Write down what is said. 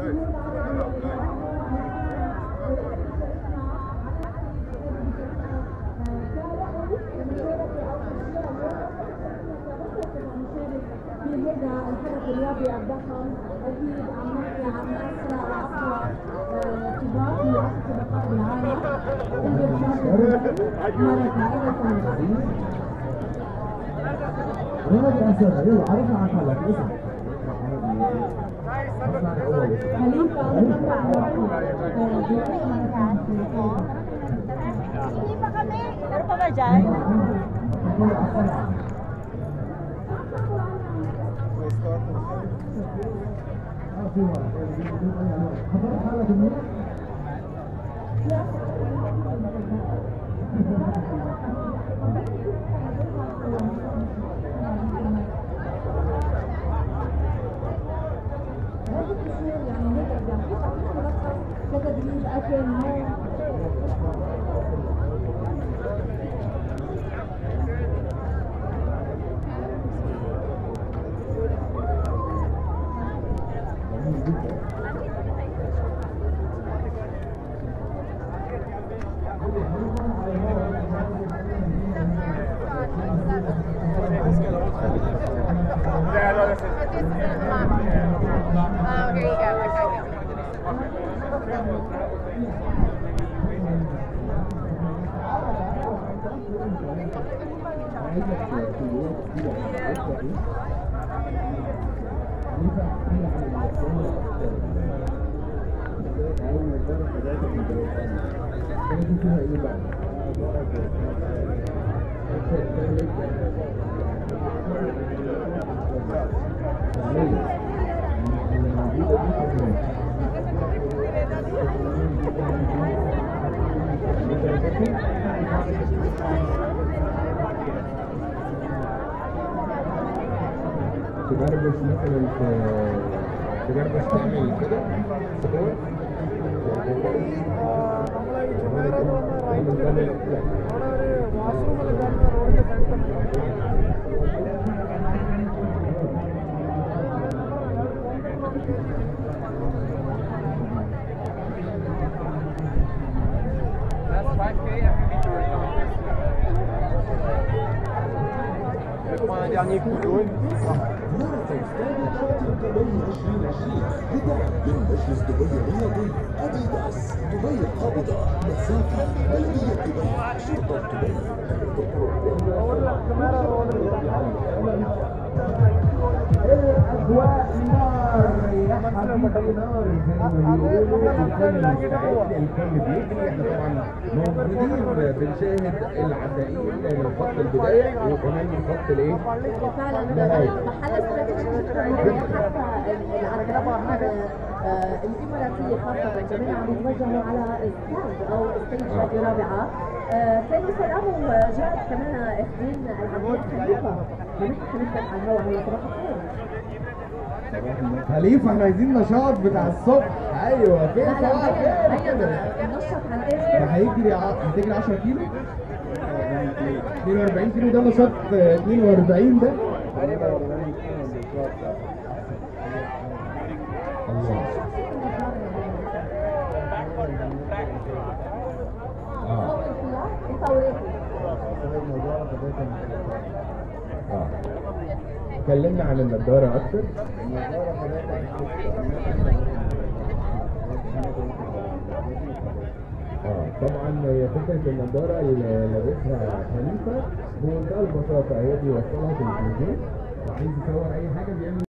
هذا الحدث الرياضي الضخم اكيد عم نحكي عن اسرع واقوى سباق في اخر سباقات بالعالم غلط أسرع يلا عرفنا عن حالك اسم خليفه Hindi pa kami. Meron pa ba dyan? خبرت حالك منيح؟ هذه التصوير يعني هيك بيعطيك عم ملخص كتدريب اكل نوم Oh, here you go. Okay. تجربش مثلا ت- تجربش تعمل كده صور un dernier coup d'eau. مجلس دبي الرياضي اديداس دبي القابضه مسافه بلديه دبي شرطه دبي الاجواء نار يا حبيبي نار زي ما بيقولوا الفن مستعد الكل بيجري احنا طبعا موجودين بنشاهد العدائين لخط البدايه وكمان من خط الايه؟ فعلا محل استراتيجي جدا حتى العربيات آه، الاماراتيه خاصه كمان عم يتوجهوا على ستاند او ستيج رابعه آه، ثاني سلام وجاءت كمان اخذين العربيات خليفه خليفه خليفه على الهواء هلا صباح الخير خليفه احنا عايزين نشاط بتاع الصبح ايوه فين لا صباح لا الخير هيا كده نشط على ده الاخر هيجري ع- هتجري 10 كيلو 42 كيلو ده نشاط آه، 42 ده الله اه ثورتي اه اتكلمنا عن النضاره اكتر اه طبعا هي فكره النضاره اللي لابسها خليفه بمنتهى البساطه هي بيوصلها تلفزيون وعايز يصور اي حاجه بيعمل